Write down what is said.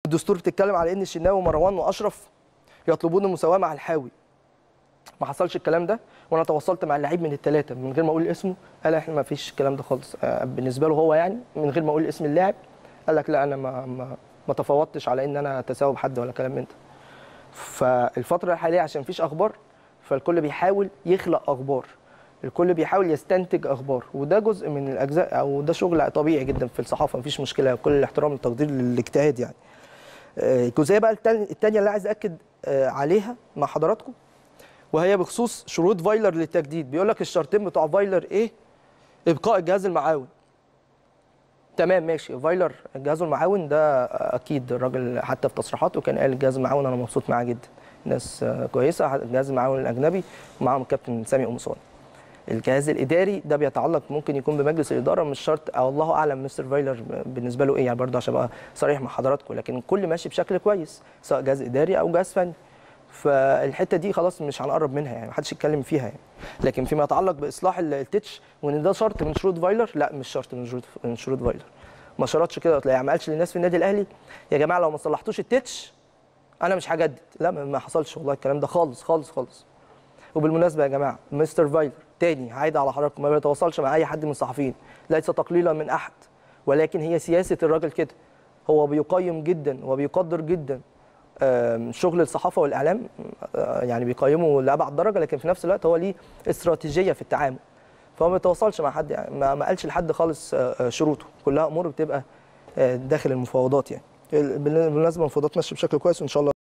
الدستور بتتكلم على ان الشناوي ومروان واشرف يطلبون المساواه مع الحاوي ما حصلش الكلام ده وانا تواصلت مع اللعيب من الثلاثه من غير ما اقول اسمه قال احنا ما فيش الكلام ده خالص آه، بالنسبه له هو يعني من غير ما اقول اسم اللاعب قال لك لا انا ما ما, ما تفاوضتش على ان انا اتساوى بحد ولا كلام من ده فالفتره الحاليه عشان مفيش اخبار فالكل بيحاول يخلق اخبار الكل بيحاول يستنتج اخبار وده جزء من الاجزاء او ده شغل طبيعي جدا في الصحافه مفيش مشكله كل الاحترام والتقدير للاجتهاد يعني آه، الجزئيه بقى التانية التانية اللي عايز اكد آه، عليها مع حضراتكم وهي بخصوص شروط فايلر للتجديد بيقول لك الشرطين بتوع فايلر ايه ابقاء الجهاز المعاون تمام ماشي فايلر جهازه المعاون ده اكيد الراجل حتى في تصريحاته كان قال الجهاز المعاون انا مبسوط معاه جدا ناس آه، كويسه الجهاز المعاون الاجنبي ومعاهم الكابتن سامي قمصان الجهاز الاداري ده بيتعلق ممكن يكون بمجلس الاداره مش شرط او الله اعلم مستر فايلر بالنسبه له ايه يعني برضه عشان ابقى صريح مع حضراتكم لكن الكل ماشي بشكل كويس سواء جهاز اداري او جهاز فني فالحته دي خلاص مش هنقرب منها يعني محدش يتكلم فيها يعني لكن فيما يتعلق باصلاح ال- التتش وان ده شرط من شروط فايلر لا مش شرط من شروط من شروط فايلر ما شرطش كده يعني ما قالش للناس في النادي الاهلي يا جماعه لو ما صلحتوش التتش انا مش هجدد لا ما ما حصلش والله الكلام ده خالص خالص خالص وبالمناسبه يا جماعه مستر فايلر تاني هعيد على حضراتكم ما بيتواصلش مع اي حد من الصحفيين ليس تقليلا من احد ولكن هي سياسه الراجل كده هو بيقيم جدا وبيقدر جدا آم، شغل الصحافه والاعلام آه، يعني بيقيمه لابعد درجه لكن في نفس الوقت هو ليه استراتيجيه في التعامل فهو ما بيتواصلش مع حد يعني ما ما قالش لحد خالص آه، آه، شروطه كلها امور بتبقى آه، داخل المفاوضات يعني بالمناسبه المفاوضات ماشيه بشكل كويس وان شاء الله